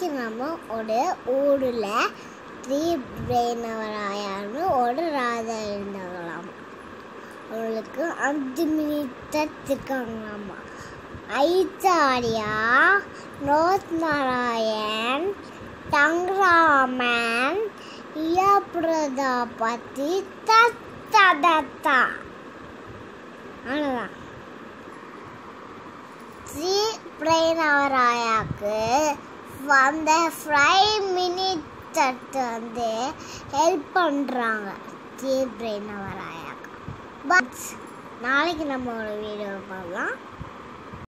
நாளைக்கு நம்ம ஒரு ஊரில் த்ரீ பிரெயினவராயான்னு ஒரு ராஜா இருந்தாங்களாம் அவளுக்கு அஞ்சு மினிட் இருக்காங்களாமா ஐத்தாரியா நோத் நாராயண் தங்கராமன் இயப்பிரதாபதி தத்ததத்தா அவ்வளோதான் ஸ்ரீ பிரெயினவராயாக்கு அந்த ஃபைவ் மினிட் வந்து ஹெல்ப் பண்ணுறாங்க ஸ்ரீ பிரெயினவராயாக்கு பட் நாளைக்கு நம்ம ஒரு வீடியோ பார்க்கலாம்